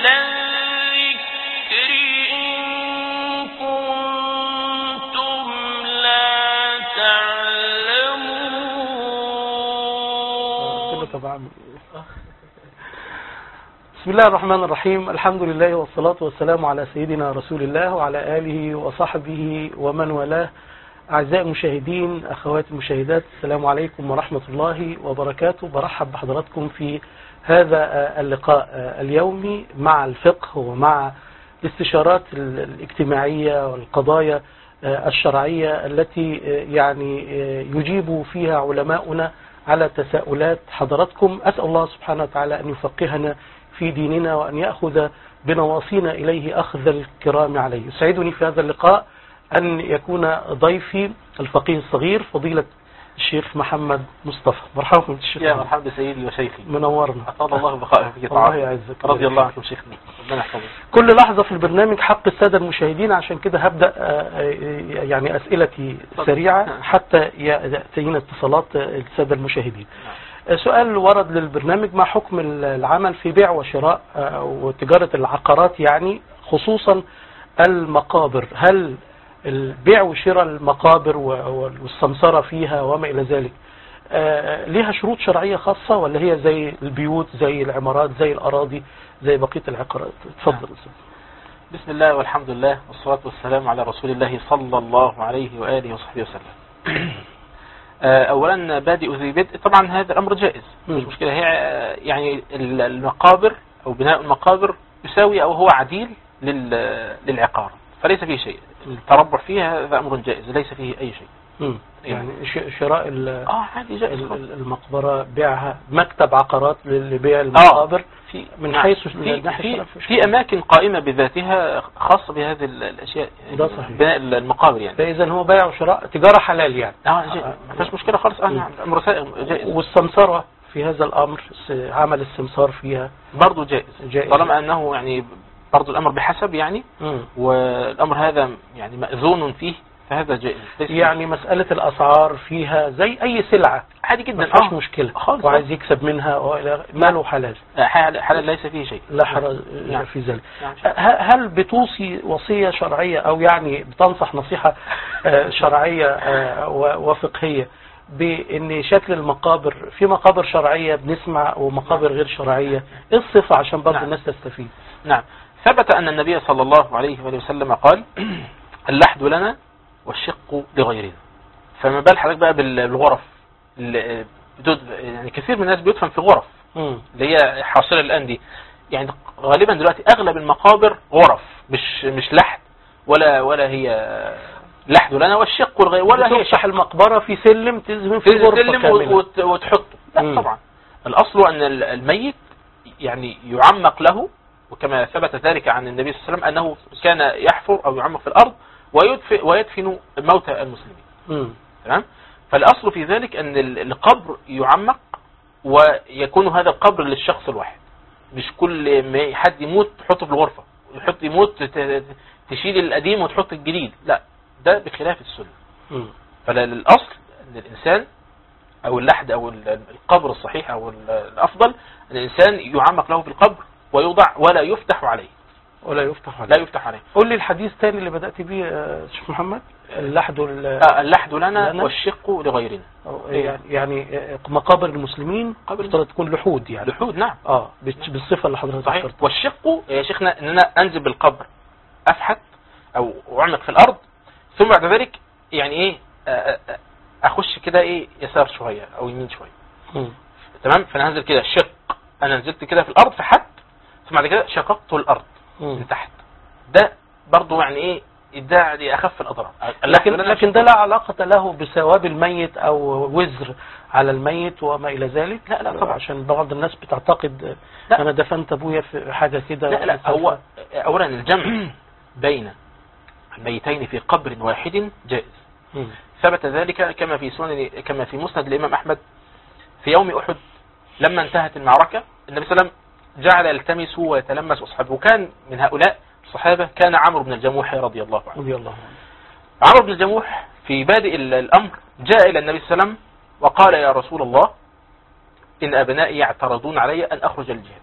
الذكر إن كنتم لا تعلمون كده طبعا بسم الله الرحمن الرحيم الحمد لله والصلاة والسلام على سيدنا رسول الله وعلى آله وصحبه ومن والاه أعزائي المشاهدين أخواتي المشاهدات السلام عليكم ورحمة الله وبركاته برحب بحضراتكم في هذا آه، اللقاء آه، اليومي مع الفقه ومع الاستشارات ال- الاجتماعية والقضايا آه، الشرعية التي آه، يعني آه، يجيب فيها علماؤنا على تساؤلات حضراتكم أسأل الله سبحانه وتعالى أن يفقهنا في ديننا وأن يأخذ بنواصينا إليه أخذ الكرام عليه يسعدني في هذا اللقاء أن يكون ضيفي الفقيه الصغير فضيلة الشيخ محمد مصطفى مرحبا بك الشيخ يا محمد. مرحبا بسيدي وشيخي منورنا أطال الله بقائك في الله طاعته يعزك رضي الله عنكم شيخنا ربنا يحفظك كل لحظة في البرنامج حق السادة المشاهدين عشان كده هبدأ آه، آه، يعني أسئلتي اتفضل. سريعة حتى يأتينا اتصالات آه، السادة المشاهدين آه، سؤال ورد للبرنامج ما حكم العمل في بيع وشراء آه، وتجارة العقارات يعني خصوصا المقابر هل البيع وشراء المقابر و- والسمسرة فيها وما إلى ذلك آه، ليها شروط شرعية خاصة ولا هي زي البيوت زي العمارات زي الأراضي زي بقية العقارات اتفضل أستاذ. بسم الله والحمد لله والصلاة والسلام على رسول الله صلى الله عليه وآله وصحبه وسلم آه، أولا بادئ ذي بدء طبعا هذا الأمر جائز مش مم. مشكلة هي آه، يعني ال- المقابر أو بناء المقابر يساوي أو هو عديل لل- للعقار فليس فيه شيء التربع فيها هذا أمر جائز ليس فيه أي شيء مم. يعني ش- شراء ال- اه عادي جائز ال- خالص. ال- المقبرة بيعها مكتب عقارات لبيع المقابر في من نعم. حيث في, الناحية في, الشرعية. في اماكن قائمه بذاتها خاصه بهذه ال- الاشياء يعني ده صحيح. بناء المقابر يعني فإذا هو بيع وشراء تجارة حلال يعني اه جاء. ما فيش مشكله خالص اه مم. نعم امر سائغ جائز والسمسرة في هذا الأمر س- عمل السمسار فيها برضه جائز جائز. طالما انه يعني برضه الامر بحسب يعني مم. والامر هذا يعني ماذون فيه فهذا جائز ليس فيه يعني مسألة الأسعار فيها زي أي سلعة عادي ما جدا فيش اه مشكلة خالص. وعايز يكسب منها وإلى- ماله حلال آه، حلال حلال ليس فيه شيء لا حرج نعم. في ذلك نعم. ه- هل بتوصي وصية شرعية أو يعني بتنصح نصيحة آه، شرعية آه، و- وفقهية بأن شكل المقابر في مقابر شرعية بنسمع ومقابر غير شرعية إيه الصفة عشان برضه نعم. الناس تستفيد نعم ثبت أن النبي صلى الله عليه وآله وسلم قال اللحد لنا والشق لغيرنا فما بال حضرتك بقى بال- بالغرف اللي بتد- يعني كثير من الناس بيدفن في غرف مم. اللي هي حاصلة الآن دي يعني غالبا دلوقتي أغلب المقابر غرف مش مش لحد ولا ولا هي لحد لنا والشق والغير ولا هي بتفتح المقبرة في سلم تزهم في تنزل غرفة سلم كاملة وت- وتحطه لا مم. طبعا الأصل أن ال- الميت يعني يعمق له وكما ثبت ذلك عن النبي صلى الله عليه وسلم أنه كان يحفر أو يعمق في الأرض ويدفن, ويدفن موتى المسلمين مم. تمام فالأصل في ذلك أن ال- القبر يعمق ويكون هذا القبر للشخص الواحد مش كل ما حد يموت تحطه في الغرفة يحط يموت ت- ت- تشيل القديم وتحط الجديد لا ده بخلاف السنة مم. فالأصل أن الإنسان أو اللحد أو ال- القبر الصحيح أو ال- الأفضل أن الإنسان يعمق له في القبر ويوضع ولا يفتح عليه ولا يفتح عليه لا يفتح عليه قول لي الحديث تاني اللي بدأت بيه يا شيخ محمد اللحد وال- آه، اللحد لنا لنا؟ والشق لغيرنا أو إيه. يعني يعني مقابر المسلمين قبر مفترض تكون لحود يعني لحود نعم اه بال- بالصفه اللي حضرتك صحيح ذكرتها والشق يا شيخنا ان انا انزل بالقبر افحت او اعمق في الارض ثم بعد ذلك يعني ايه آه، آه، اخش كده ايه يسار شويه او يمين شويه مم. تمام فانا هنزل كده شق انا نزلت كده في الارض فحت ثم بعد كده شققت الارض مم. من تحت ده برضو يعني ايه ادعى لاخف الاضرار لكن اللحد لكن ده لا علاقة له بثواب الميت او وزر على الميت وما الى ذلك لا، لا، طبعا. عشان بعض الناس بتعتقد لا. انا دفنت ابويا في حاجة كده لا لا هو اولا الجمع بين الميتين في قبر واحد جائز مم. ثبت ذلك كما في سنن كما في مسند الامام احمد في يوم احد لما انتهت المعركه النبي صلى الله عليه وسلم جعل يلتمس ويتلمس اصحابه وكان من هؤلاء الصحابه كان عمرو بن الجموح رضي الله عنه رضي الله عنه عمرو بن الجموح في بادئ ال- الامر جاء الى النبي صلى الله عليه وسلم وقال يا رسول الله ان ابنائي يعترضون علي ان اخرج للجهاد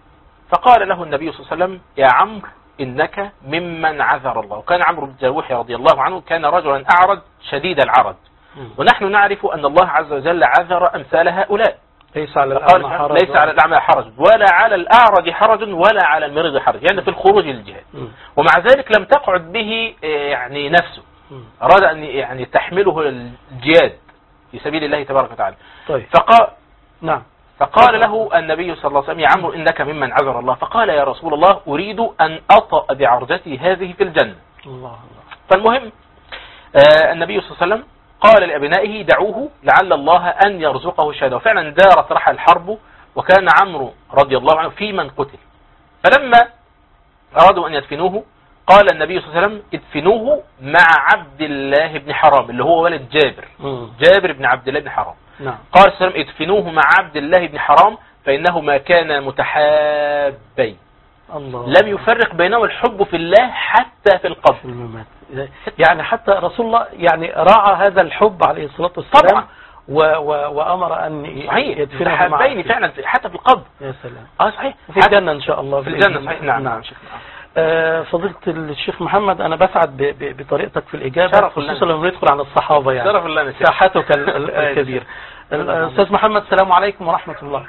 فقال له النبي صلى الله عليه وسلم يا عمرو إنك ممن عذر الله وكان عمرو بن جروح رضي الله عنه كان رجلا أعرج شديد العرج مم. ونحن نعرف أن الله عز وجل عذر أمثال هؤلاء ليس على فقال الأعمى حرج ليس على الأعمى حرج ولا على الأعرج حرج ولا على المريض حرج يعني في الخروج للجهاد مم. ومع ذلك لم تقعد به آه، يعني نفسه مم. أراد أن يعني تحمله الجهاد في سبيل الله تبارك وتعالى طيب فقال نعم فقال له النبي صلى الله عليه وسلم يا عمرو إنك ممن عذر الله فقال يا رسول الله أريد أن أطأ بعرجتي هذه في الجنة الله الله فالمهم آه، النبي صلى الله عليه وسلم قال لأبنائه دعوه لعل الله أن يرزقه الشهادة وفعلا دارت رحى الحرب وكان عمرو رضي الله عنه في من قتل فلما أرادوا أن يدفنوه قال النبي صلى الله عليه وسلم ادفنوه مع عبد الله بن حرام اللي هو ولد جابر مم. جابر بن عبد الله بن حرام نعم قال صلى الله عليه وسلم ادفنوه مع عبد الله بن حرام فإنهما كانا متحابين الله لم يفرق بينهما الحب في الله حتى في القبر في الممات يعني حتى رسول الله يعني راعى هذا الحب عليه الصلاة والسلام طبعا. و و وأمر أن صحيح يدفنه مع متحابين فعلا حتى في القبر يا سلام اه صحيح في الجنة إن شاء الله في بإذن الجنة الله. صحيح نعم نعم شيخ نعم. آه، فضيلة الشيخ محمد أنا بسعد ب- ب- بطريقتك في الإجابة شرف لنا. خصوصا لما ندخل على الصحابة يعني شرف لنا شيخ. ساحتك ال- ال- الكبير الأستاذ محمد السلام عليكم ورحمة الله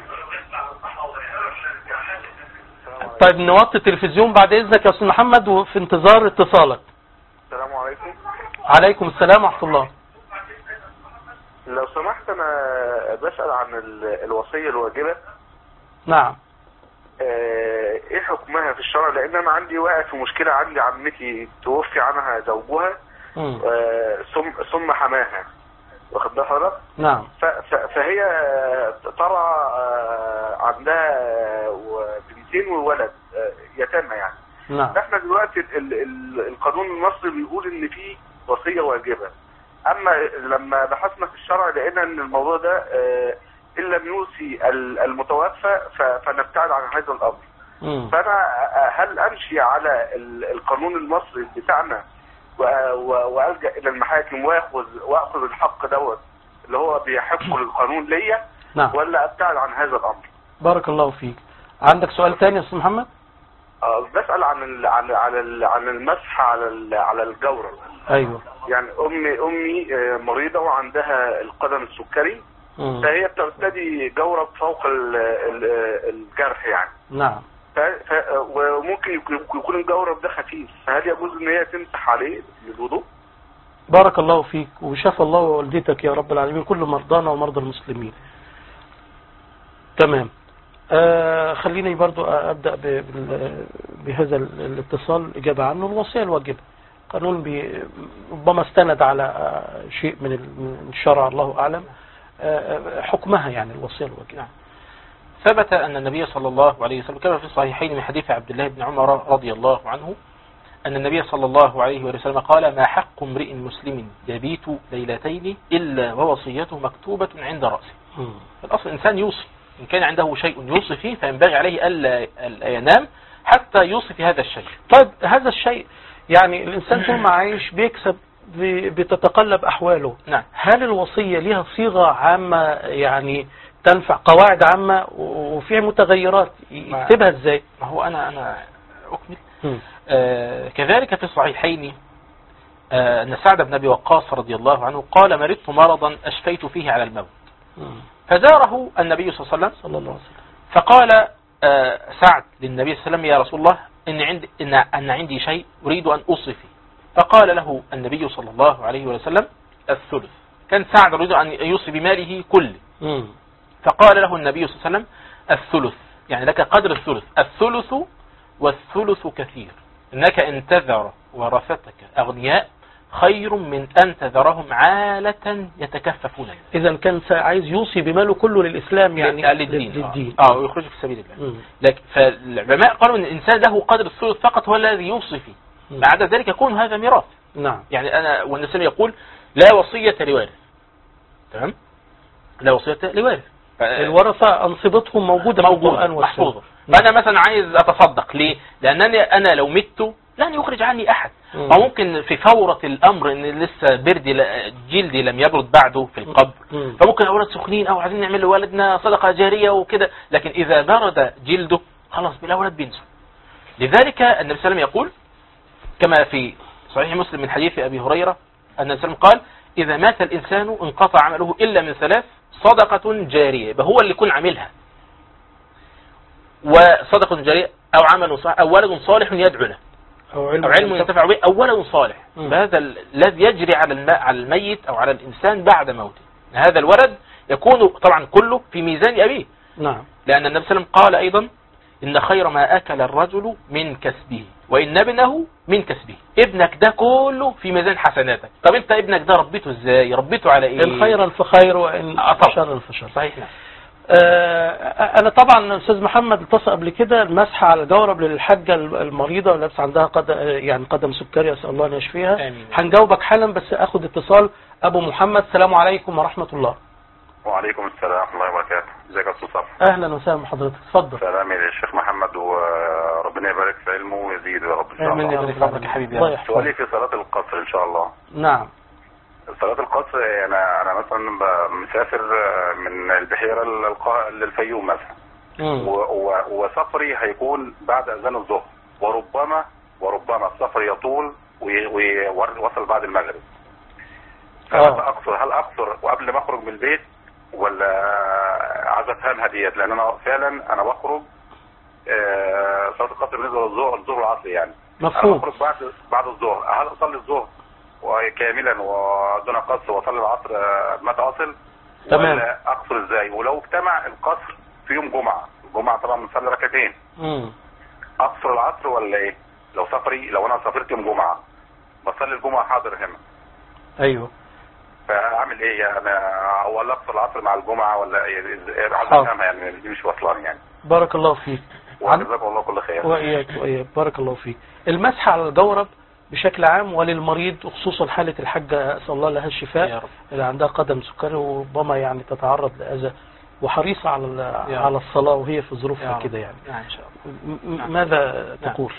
طيب نوطي التلفزيون بعد إذنك يا أستاذ محمد وفي انتظار اتصالك السلام عليكم عليكم السلام ورحمة الله لو سمحت انا بسأل عن ال- الوصية الواجبة نعم آه، ايه حكمها في الشرع لان انا عندي واقع في مشكلة عندي عمتي توفي عنها زوجها مم. آه، ثم ثم حماها واخد بال حضرتك نعم ف- ف- فهي آه، ترى آه، عندها آه، بنتين وولد آه، يتامى يعني نعم احنا دلوقتي ال ال القانون المصري بيقول ان في وصيه واجبه اما لما بحثنا في الشرع لقينا ان الموضوع ده آه، ان لم يوصي ال- المتوفى ف- فنبتعد عن هذا الامر مم. فانا آه، هل امشي على ال- القانون المصري بتاعنا و- و- والجا الى المحاكم واخذ واخذ الحق دوت اللي هو بيحق القانون ليا نعم ولا ابتعد عن هذا الامر بارك الله فيك عندك سؤال تاني يا أستاذ محمد آه، بسال عن ال عن على ال عن المسح على ال على الجورب أيوه يعني امي امي آه، مريضه وعندها القدم السكري مم. فهي بترتدي جورب فوق ال- ال- الجرح يعني نعم ف- ف- وممكن يكون يكون الجورب ده خفيف فهل يجوز ان هي تمسح عليه للوضوء؟ بارك الله فيك وشاف الله ووالدتك يا رب العالمين كل مرضانا ومرضى المسلمين تمام آه خليني برضو أبدأ ب- بال- بهذا ال- الاتصال إجابة عنه الوصية الواجبة قانون بي- ربما استند على آه، شيء من ال- من الشرع الله أعلم آه، آه، حكمها يعني الوصية الواجبة نعم. ثبت أن النبي صلى الله عليه وسلم كما في الصحيحين من حديث عبد الله بن عمر رضي الله عنه أن النبي صلى الله عليه وسلم قال ما حق امرئ مسلم يبيت ليلتين إلا ووصيته مكتوبة عند رأسه مم. الأصل الإنسان يوصي إن كان عنده شيء يوصي فيه فينبغي عليه ألا ألا ينام حتى يوصي في هذا الشيء طيب هذا الشيء يعني الإنسان طول ما عايش بيكسب بي- بتتقلب أحواله نعم هل الوصية لها صيغة عامة يعني تنفع قواعد عامة و- وفيها متغيرات ما- يكتبها ازاي ما هو أنا أنا أكمل مم. آه، كذلك في الصحيحين آه، أن سعد بن أبي وقاص رضي الله عنه قال مرضت مرضا أشفيت فيه على الموت مم. فزاره النبي صلى الله عليه وسلم صلى الله عليه وسلم فقال آه، سعد للنبي صلى الله عليه وسلم يا رسول الله إن عندي, إن, أن عندي شيء أريد أن أوصي فيه فقال له النبي صلى الله عليه وسلم الثلث كان سعد يريد أن يوصي بماله كله مم. فقال له النبي صلى الله عليه وسلم الثلث يعني لك قدر الثلث الثلث والثلث كثير إنك إن تذر ورثتك أغنياء خير من أن تذرهم عالة يتكففون الناس. إذا كان سا- عايز يوصي بماله كله للإسلام يعني يعني للدين للدين اه آه، ويخرج في سبيل الله مم. لكن فالعلماء قالوا ان الانسان له قدر الثلث فقط هو الذي يوصي فيه مم. بعد ذلك يكون هذا ميراث نعم يعني انا والنسان يقول لا وصية لوارث تمام لا وصية لوارث ف- الورثة أنصبتهم موجودة في القرآن موجودة والسنة محفوظة فانا مثلا عايز اتصدق ليه لانني انا لو مت لن يخرج عني احد مم. او ممكن في فورة الامر ان لسه بردي ل- جلدي لم يبرد بعده في القبر مم. فممكن اولاد سخنين او عايزين نعمل لوالدنا صدقة جارية وكده لكن اذا برد جلده خلاص بلا ولد بينزل لذلك النبي صلى الله عليه وسلم يقول كما في صحيح مسلم من حديث أبي هريرة أن النبي صلى الله عليه وسلم قال إذا مات الإنسان انقطع عمله إلا من ثلاث صدقة جارية يبقى هو اللي يكون عاملها وصدقة جارية أو عمل صالح أو ولد صالح يدعو له أو علم, أو علم ينتفع به أو ولد صالح مم. فهذا ال- الذي يجري على الم- على الميت أو على الإنسان بعد موته هذا الولد يكون طبعا كله في ميزان أبيه نعم لأن النبي صلى الله عليه وسلم قال أيضا إن خير ما أكل الرجل من كسبه وإن ابنه من كسبه ابنك ده كله في ميزان حسناتك طب أنت ابنك ده ربيته إزاي ربيته على إيه إن خيرا فخير وإن آه، طبعا. شرا فشر صحيح نعم آه، انا طبعا استاذ محمد اتصل قبل كده المسح على الجورب للحاجه المريضه اللي لابسه عندها قد يعني قدم سكري اسال الله ان يشفيها آمين. هنجاوبك حالا بس اخد اتصال ابو محمد السلام عليكم ورحمه الله وعليكم السلام ورحمه الله وبركاته ازيك يا استاذ صفا اهلا وسهلا بحضرتك اتفضل سلامي للشيخ محمد وربنا يبارك في علمه ويزيده يا رب ان شاء امين يا الله رب يبارك فيك العالمين. يا حبيبي. الله يحفظك. سؤالي في صلاه القصر ان شاء الله نعم صلاة القصر انا انا مثلا ب- مسافر من البحيره للقا- للفيوم مثلا مم. و- و- وسفري هيكون بعد اذان الظهر وربما وربما السفر يطول وي- وي- ويوصل بعد المغرب فمتى آه. اقصر هل اقصر وقبل ما اخرج من البيت ولا عايز افهمها ديت لان انا فعلا انا بخرج آه، صلاه القصر بالنسبه للظهر الظهر والعصر يعني انا مفهوم بخرج بعد بعد الظهر هل اصلي الظهر كاملا ودون قصر واصلي العصر آه، متى اصل تمام. ولا اقصر ازاي ولو اجتمع القصر في يوم جمعه الجمعه طبعا بنصلي ركعتين مم. اقصر العصر ولا ايه لو سفري لو انا سافرت يوم جمعه بصلي الجمعه حاضر هنا ايوه فاعمل ايه يعني انا ولا اقصر العصر مع الجمعه ولا ايه إيه؟ عايز حاضر. افهمها يعني دي مش واصلاني يعني بارك الله فيك عن- وجزاكم الله كل خير وإياك وإياك بارك الله فيك المسح على الجورب بشكل عام وللمريض وخصوصا حالة الحاجة أسأل الله لها الشفاء يا رب اللي عندها قدم سكري وربما يعني تتعرض لأذى وحريصة على ال- يا على رب. الصلاة وهي في يا ظروفها رب. كده يعني نعم إن شاء الله م- م- نعم. ماذا نعم. تقول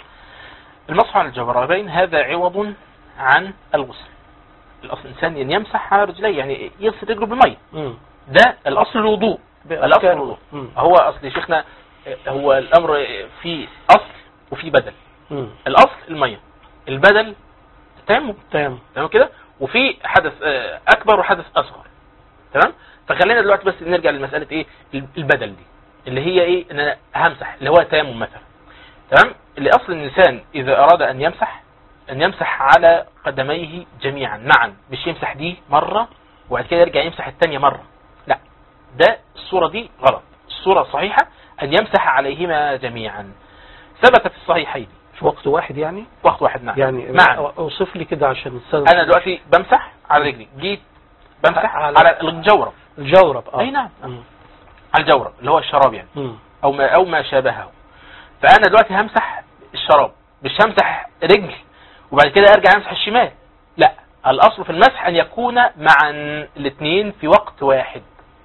المسح على الجوربين هذا عوض عن الغسل الأصل الإنسان يمسح على رجليه يعني يغسل رجله بالمية مم. ده الأصل الوضوء الأصل الوضوء مم. هو أصل يا شيخنا هو الأمر في أصل وفي بدل مم. الأصل المية البدل تمام تمام تمام كده وفي حدث آه، أكبر وحدث أصغر تمام فخلينا دلوقتي بس نرجع لمسألة إيه البدل دي اللي هي إيه إن أنا همسح اللي هو تيمم مثلا تمام اللي أصل الإنسان إذا أراد أن يمسح أن يمسح على قدميه جميعا معا مش يمسح دي مرة وبعد كده يرجع يمسح الثانية مرة لا ده الصورة دي غلط الصورة الصحيحة أن يمسح عليهما جميعا ثبت في الصحيحين في وقت واحد يعني وقت واحد نعم يعني معا اوصف لي كده عشان السادة انا دلوقتي بمسح على رجلي جيت بمسح على- على الجورب الجورب اه اي نعم مم. على الجورب اللي هو الشراب يعني مم. او ما او ما شابهه فانا دلوقتي همسح الشراب مش همسح رجل وبعد كده ارجع امسح الشمال لا الاصل في المسح ان يكون معا الاثنين في وقت واحد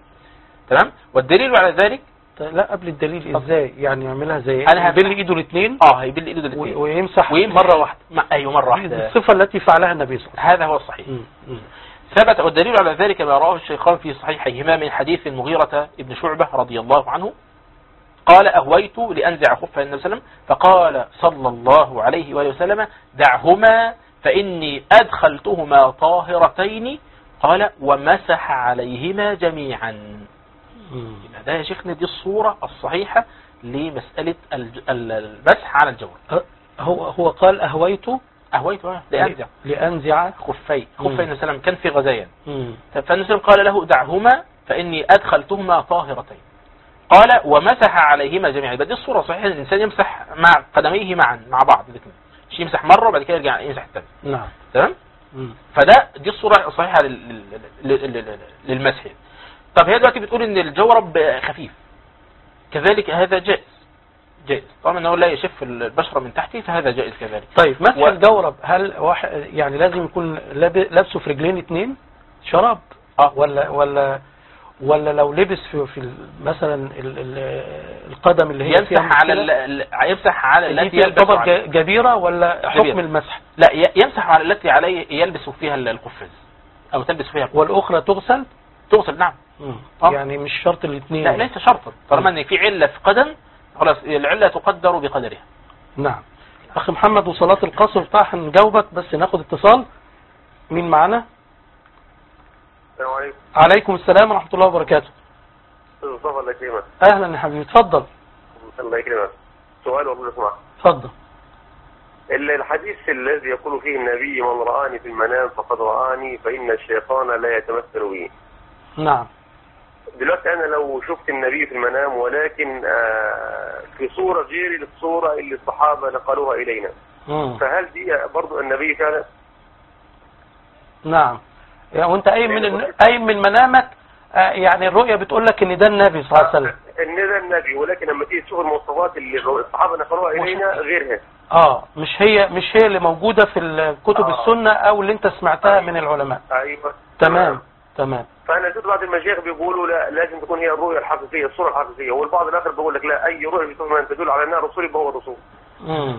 تمام والدليل على ذلك طيب لا قبل الدليل ازاي يعني يعملها زي أنا يبل همسح. ايده الاثنين اه هيبل ايده الاثنين ويمسح ويمسح مرة واحدة ما ايوه مره واحده الصفة التي فعلها النبي صلى الله عليه هذا هو الصحيح وسلم مم. ثبت والدليل على ذلك ما رواه الشيخان في صحيحيهما من حديث المغيرة ابن شعبة رضي الله عنه قال أهويت لأنزع خف النبي صلى الله عليه وسلم فقال صلى الله عليه وآله وسلم دعهما فإني أدخلتهما طاهرتين قال ومسح عليهما جميعا مم. يبقى ده يا شيخنا دي الصورة الصحيحة لمسألة الج- ال- المسح على الجور أه، هو هو قال أهويت أهويت لأنزع لأنزع خفي مم. خفي النبي صلى الله عليه وسلم كان في غزيان مم. فالنبي صلى الله عليه وسلم قال له دعهما فإني أدخلتهما طاهرتين قال ومسح عليهما جميعا يبقى دي الصورة صحيحة إن الإنسان يمسح مع قدميه معا مع بعض الاثنين مش يمسح مرة وبعد كده يرجع يمسح الثاني نعم تمام مم. فده دي الصورة الصحيحة لل- لل- لل- لل- للمسح طب هي دلوقتي بتقول ان الجورب خفيف كذلك هذا جائز جائز طبعا انه لا يشف البشرة من تحته فهذا جائز كذلك طيب مسح و- الجورب هل واحد يعني لازم يكون لاب- لابسه في رجلين اتنين شراب اه ولا ولا ولا لو لبس في في ال- مثلا ال- ال- القدم اللي هي فيها يمسح على المشكلة، ال- ال- يمسح على دي التي يلبس تعتبر عليها. ج- جبيرة ولا حكم جبيرة. المسح لا ي- يمسح على التي عليه يلبس فيها القفاز او تلبس فيها القفاز. والأخرى تغسل تغسل نعم مم. آه. يعني مش شرط الاثنين لا ليس شرطا طالما ان في عله في قدم خلاص العلة تقدر بقدرها نعم اخ محمد وصلاة القصر بتاع هنجاوبك بس ناخد اتصال مين معانا السلام عليكم عليكم السلام ورحمة الله وبركاته استاذ مصطفى الله يكرمك اهلا يا حبيبي اتفضل الله يكرمك سؤال والله اسمع اتفضل ال- الحديث الذي يقول فيه النبي من رآني في المنام فقد رآني فإن الشيطان لا يتمثل بي نعم دلوقتي أنا لو شفت النبي في المنام ولكن آه، في صورة غير الصورة اللي الصحابة نقلوها إلينا مم. فهل دي برضو النبي فعلا نعم يعني وانت قايم من الن- قايم من منامك آه، يعني الرؤية بتقول لك ان ده النبي صلى الله عليه وسلم ان ده النبي ولكن لما تيجي تشوف المواصفات اللي الصحابة نقلوها إلينا غيرها اه مش هي مش هي اللي موجودة في الكتب آه. السنة او اللي انت سمعتها من العلماء أيوة تمام تمام فانا شفت بعض المشايخ بيقولوا لا لازم تكون هي الرؤيه الحقيقيه الصوره الحقيقيه والبعض الاخر بيقول لك لا اي رؤيه بتكون من تدل على انها رسول يبقى هو رسول مم.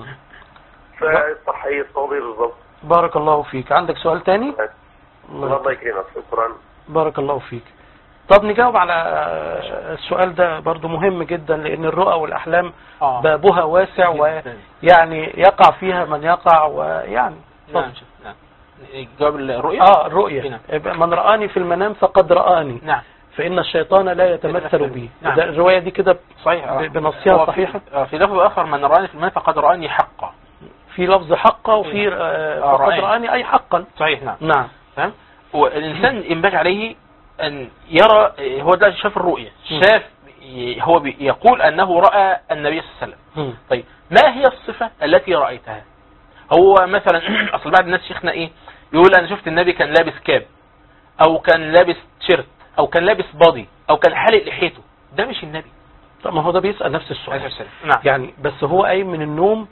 فالصح ايه الصواب ايه بالظبط بارك الله فيك عندك سؤال تاني الله الله يكرمك شكرا بارك الله فيك طب نجاوب على آه، السؤال ده برضو مهم جدا لان الرؤى والاحلام اه بابها واسع جداً. ويعني يقع فيها من يقع ويعني نعم اتفضل. نعم جواب الرؤية اه الرؤية نعم. يبقى من رآني في المنام فقد رآني نعم فإن الشيطان لا يتمثل يتمثل بي نعم. ده الرواية دي كده صحيح آه. ب- بنصيحة هو في- صحيحة؟ آه، في لفظ آخر من رآني في المنام فقد رآني حقا في لفظ حقا وفي آه، آه، فقد رآني. رآني أي حقا صحيح نعم نعم تمام والإنسان ينبغي عليه أن يرى هو ده شاف الرؤية مم. شاف هو بي- يقول أنه رأى النبي صلى الله عليه وسلم مم. طيب ما هي الصفة التي رأيتها هو مثلا أصل بعض الناس شيخنا إيه يقول أنا شفت النبي كان لابس كاب أو كان لابس تيشيرت أو كان لابس بادي أو كان حالق لحيته ده مش النبي طب ما هو ده بيسأل نفس عليه السؤال السلام نعم يعني بس هو قايم من النوم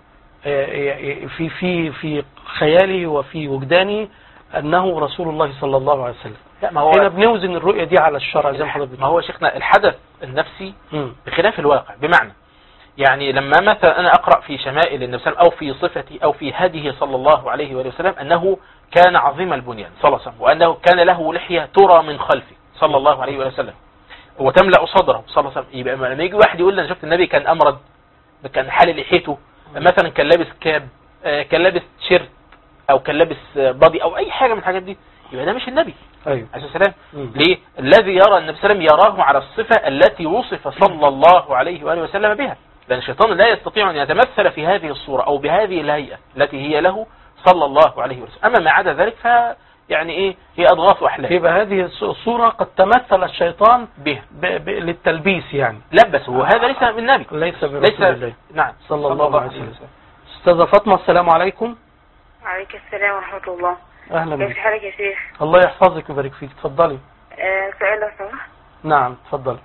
آه، في في في خيالي وفي وجداني أنه رسول الله صلى الله عليه وسلم لا ما هو هنا بنوزن الرؤية دي على الشرع زي ما حضرتك ما هو شيخنا الحدث النفسي مم. بخلاف الواقع بمعنى يعني لما مثلا أنا أقرأ في شمائل النبي صلى الله عليه وسلم أو في صفتي أو في هديه صلى الله عليه وآله وسلم أنه كان عظيم البنيان صلى الله عليه وسلم وأنه كان له لحية ترى من خلفه صلى الله عليه وآله وسلم وتملأ صدره صلى الله عليه وسلم يبقى لما يجي واحد يقول لي أنا شفت النبي كان أمرد كان حال لحيته مثلا كان لابس كاب آه، كان لابس تيشيرت أو كان لابس آه، بادي أو أي حاجة من الحاجات دي يبقى ده مش النبي أيوه عليه السلام مم. ليه؟ الذي يرى النبي صلى الله عليه وسلم يراه على الصفة التي وصف صلى الله عليه وآله وسلم بها لأن الشيطان لا يستطيع أن يتمثل في هذه الصورة أو بهذه الهيئة التي هي له صلى الله عليه وسلم أما ما عدا ذلك ف يعني إيه هي أضغاث أحلام يبقى هذه الص- الصورة قد تمثل الشيطان بها ب... ب... للتلبيس يعني لبس هو هذا ليس من النبي ليس برسول ليس الله نعم صلى الله عليه وسلم استاذة فاطمة السلام عليكم عليك السلام ورحمة الله اهلا كيف بك حالك يا شيخ الله يحفظك ويبارك فيك اتفضلي آه سؤال لو سمحت نعم اتفضلي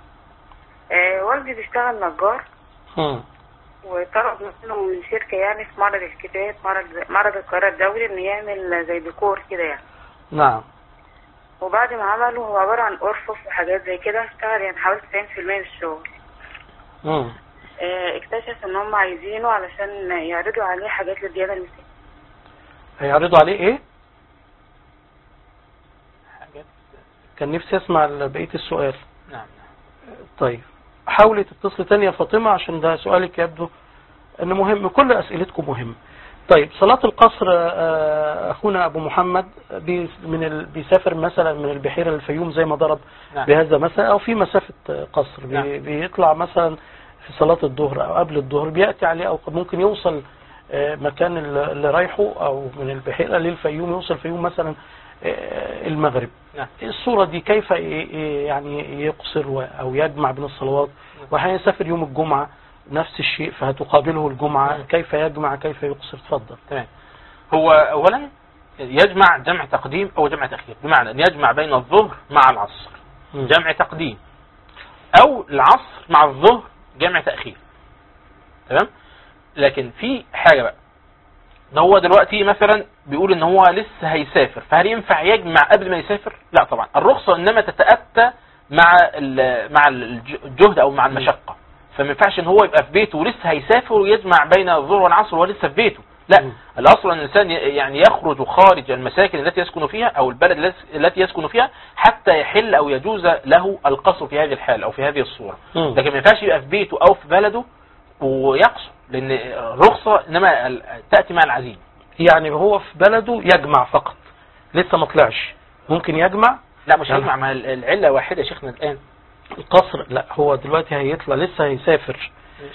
آه والدي بيشتغل نجار مم. وطلب منه من شركة يعني في معرض الكتاب معرض معرض القاهرة الدولي انه يعمل زي ديكور كده يعني نعم وبعد ما عمله هو عبارة عن أرفف وحاجات زي كده اشتغل يعني حوالي 90% من الشغل مم. آه اكتشف ان هم عايزينه علشان يعرضوا عليه حاجات للديانة المسيحية هيعرضوا عليه ايه حاجات كان نفسي اسمع بقية السؤال نعم طيب حاولي تتصلي تاني يا فاطمة عشان ده سؤالك يبدو انه مهم كل اسئلتكم مهم طيب صلاة القصر آه، اخونا ابو محمد بي- من ال... بيسافر مثلا من البحيرة للفيوم زي ما ضرب نعم بهذا مثلا او في مسافة آه، قصر بي... نعم. بيطلع مثلا في صلاة الظهر او قبل الظهر بيأتي عليه او ممكن يوصل آه، مكان اللي اللي رايحه او من البحيرة للفيوم يوصل الفيوم مثلا آه، المغرب نعم الصورة دي كيف ي- ي- يعني يقصر و- أو يجمع بين الصلوات وهيسافر يوم الجمعة نفس الشيء فهتقابله الجمعة نعم. كيف يجمع كيف يقصر تفضل تمام هو أولا يجمع جمع تقديم أو جمع تأخير بمعنى أن يجمع بين الظهر مع العصر مم. جمع تقديم او العصر مع الظهر جمع تأخير تمام لكن في حاجة بقى ان هو دلوقتي مثلا بيقول ان هو لسه هيسافر فهل ينفع يجمع قبل ما يسافر لا طبعا الرخصة انما تتأتى مع ال- مع الج- الجهد او مع المشقة فما ينفعش ان هو يبقى في بيته ولسه هيسافر ويجمع بين الظهر والعصر وهو لسه في بيته لا مم. الاصل ان الانسان ي- يعني يخرج خارج المساكن التي يسكن فيها او البلد التي- التي يسكن فيها حتى يحل او يجوز له القصر في هذه الحال او في هذه الصورة مم. لكن ما ينفعش يبقى في بيته او في بلده ويقصر لان الرخصة انما ال- تأتي مع العزيمة يعني هو في بلده يجمع فقط لسه ما طلعش ممكن يجمع لا مش نعم. هيجمع مع ال- العلة واحدة يا شيخنا الآن القصر لا هو دلوقتي هيطلع لسه هيسافر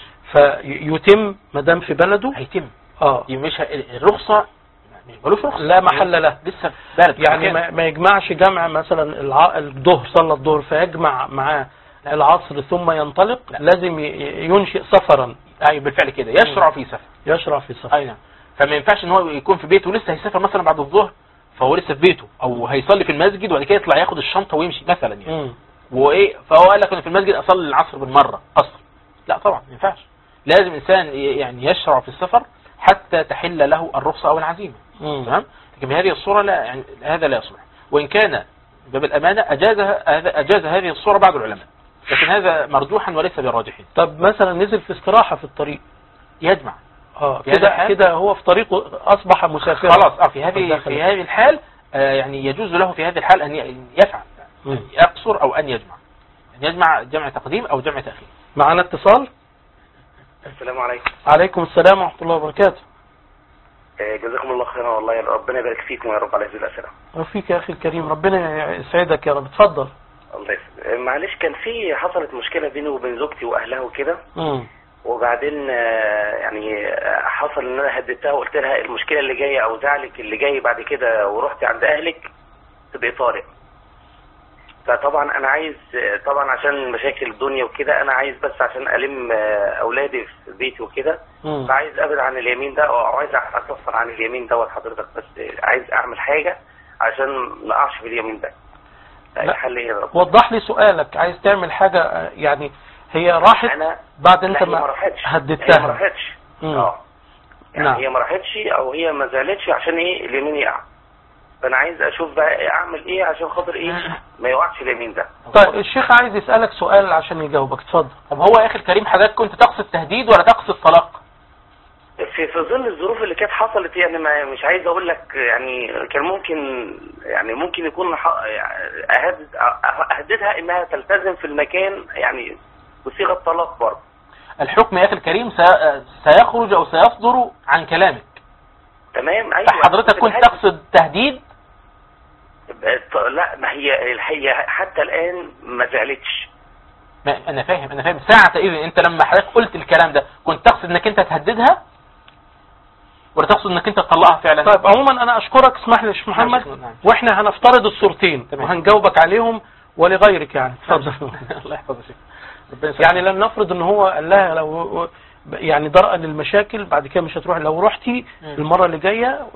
فيتم ما دام في بلده هيتم اه مش ه- الرخصة مش ملوش رخصة لا محل له لسه في بلد يعني مكان. ما, ما يجمعش جمع مثلا الع... الظهر صلى الظهر فيجمع معاه لا. العصر ثم ينطلق لا. لازم ي- ينشئ سفرا ايوه بالفعل كده يشرع في سفر يشرع في سفر اي نعم فما ينفعش ان هو يكون في بيته ولسه هيسافر مثلا بعد الظهر فهو لسه في بيته او هيصلي في المسجد وبعد كده يطلع ياخد الشنطه ويمشي مثلا يعني مم. وايه فهو قال لك انا في المسجد اصلي العصر بالمره اصلا لا طبعا ما ينفعش لازم انسان ي- يعني يشرع في السفر حتى تحل له الرخصه او العزيمه مم. تمام لكن بهذه الصوره لا يعني هذا لا يصلح وان كان باب الامانه اجازها هذا اجاز هذه الصوره بعض العلماء لكن هذا مرجوحا وليس براجح طب مثلا نزل في استراحة في الطريق يجمع اه في هذا كده الحال؟ كده هو في طريقه اصبح مسافرا خلاص اه في هذه دخل. في هذه الحال آه يعني يجوز له في هذه الحال ان ي- يفعل مم. يقصر او ان يجمع ان يجمع جمع تقديم او جمع تاخير معنا اتصال السلام عليكم عليكم السلام ورحمة الله وبركاته آه، جزاكم الله خيرا والله ربنا يبارك فيكم يا رب على هذه الأسئلة وفيك يا اخي الكريم ربنا يسعدك يا رب اتفضل الله يسلمك آه، معلش كان في حصلت مشكلة بيني وبين زوجتي وأهلها وكده مم. وبعدين آه، يعني آه، حصل ان انا هددتها وقلت لها المشكله اللي جايه او زعلك اللي جاي بعد كده ورحت عند اهلك تبقي طارق فطبعا انا عايز آه، طبعا عشان مشاكل الدنيا وكده انا عايز بس عشان الم آه، اولادي في بيتي وكده مم. فعايز ابعد عن اليمين ده او عايز اكفر عن اليمين دوت حضرتك بس عايز اعمل حاجه عشان ما اقعش في اليمين ده لا. الحل ايه يا رب وضح لي سؤالك عايز تعمل حاجة آه، يعني هي راحت انا بعد انت لا هي ما ما راحتش هي ما هددتها راحتش مم. اه يعني نعم. هي ما راحتش او هي ما زالتش عشان ايه اليمين يقع فانا عايز اشوف بقى اعمل ايه عشان خاطر ايه ما يوقعش اليمين ده طيب الشيخ عايز يسألك سؤال عشان يجاوبك اتفضل طب هو يا اخي الكريم حضرتك كنت تقصد تهديد ولا تقصد طلاق في في ظل الظروف اللي كانت حصلت يعني ما مش عايز اقول لك يعني كان ممكن يعني ممكن يكون ح- اهدد اهددها انها تلتزم في المكان يعني بصيغه طلاق برضه الحكم يا اخي الكريم سي- سيخرج او سيصدر عن كلامك تمام ايوه فحضرتك كنت الحاجة- تقصد تهديد ط- لا ما هي هي حتى الان ما زعلتش ما انا فاهم انا فاهم ساعة اذن انت لما حضرتك قلت الكلام ده كنت تقصد انك انت تهددها ولا تقصد انك انت تطلقها فعلا طيب عموما انا اشكرك اسمح لي يا شيخ محمد نعم. واحنا هنفترض الصورتين تمام. وهنجاوبك عليهم ولغيرك يعني اتفضل الله يحفظك يا شيخ. ربنا يسلمك. يعني لن نفرض ان هو قال لها لو يعني درءا للمشاكل بعد كده مش هتروح لو رحتي مم. المرة اللي جاية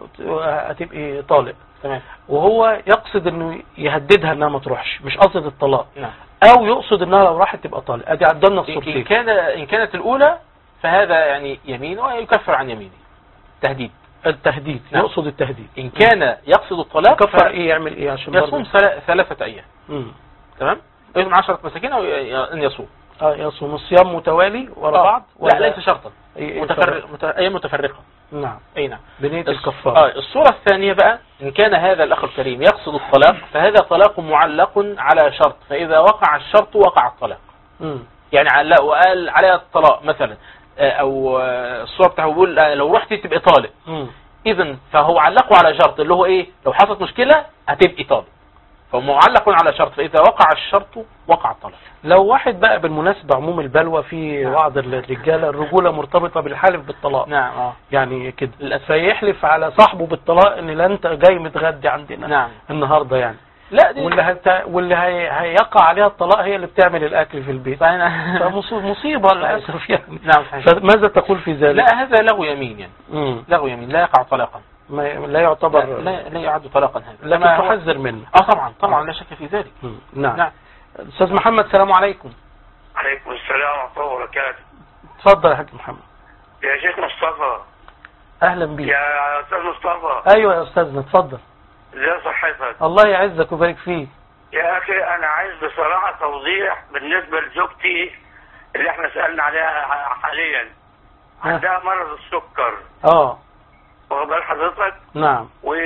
هتبقي طالق تمام وهو يقصد انه يهددها انها ما تروحش مش قصد الطلاق نعم او يقصد انها لو راحت تبقى طالق ادي عدلنا إن الصورتين كان إن كانت الأولى فهذا يعني يمين ويكفر عن يمينه تهديد التهديد نعم. يقصد التهديد إن كان يقصد الطلاق كفر ايه يعمل ايه عشان يصوم برضه- ثلا- ثلاثة أيام مم. تمام يصوم عشرة مساكين أو ي- أن يصوم اه يصوم الصيام متوالي ورا آه. بعض لا ليس شرطا إيه- متفرق مت... أيام متفرقة نعم أي نعم بنية الص- الكفارة آه الصورة الثانية بقى إن كان هذا الأخ الكريم يقصد الطلاق فهذا طلاق معلق على شرط فإذا وقع الشرط وقع الطلاق مم. يعني علق وقال عليها الطلاق مثلا آه، أو آه، الصورة بتاعه بيقول آه، لو رحتي تبقى طالق مم. اذا فهو علقه على شرط اللي هو ايه لو حصلت مشكلة هتبقي طالب فهو معلق على شرط فاذا وقع الشرط وقع الطلاق لو واحد بقى بالمناسبة عموم البلوى في نعم. بعض الرجالة الرجولة مرتبطة بالحلف بالطلاق نعم اه يعني كده فيحلف على صاحبه بالطلاق ان لا انت جاي متغدي عندنا نعم النهارده يعني لا دي واللي هت... واللي هي... هيقع عليها الطلاق هي اللي بتعمل الاكل في البيت فهنا فمصيبة للاسف يعني نعم صحيح فماذا تقول في ذلك؟ لا هذا لغو يمين يعني مم. لغو يمين لا يقع طلاقا ما... لا لا, يعتبر لا, لا يعد طلاقا هذا لكن كما هو- تحذر منه اه طبعا طبعا لا شك في ذلك مم. نعم. نعم استاذ محمد السلام عليكم عليكم السلام ورحمه الله وبركاته اتفضل يا حاج محمد يا شيخ مصطفى اهلا بيك يا استاذ مصطفى ايوه يا استاذنا اتفضل ازي صحتك الله يعزك ويبارك فيك يا اخي انا عايز بصراحه توضيح بالنسبه لزوجتي اللي احنا سالنا عليها حاليا ها. عندها مرض السكر اه واخد بال حضرتك نعم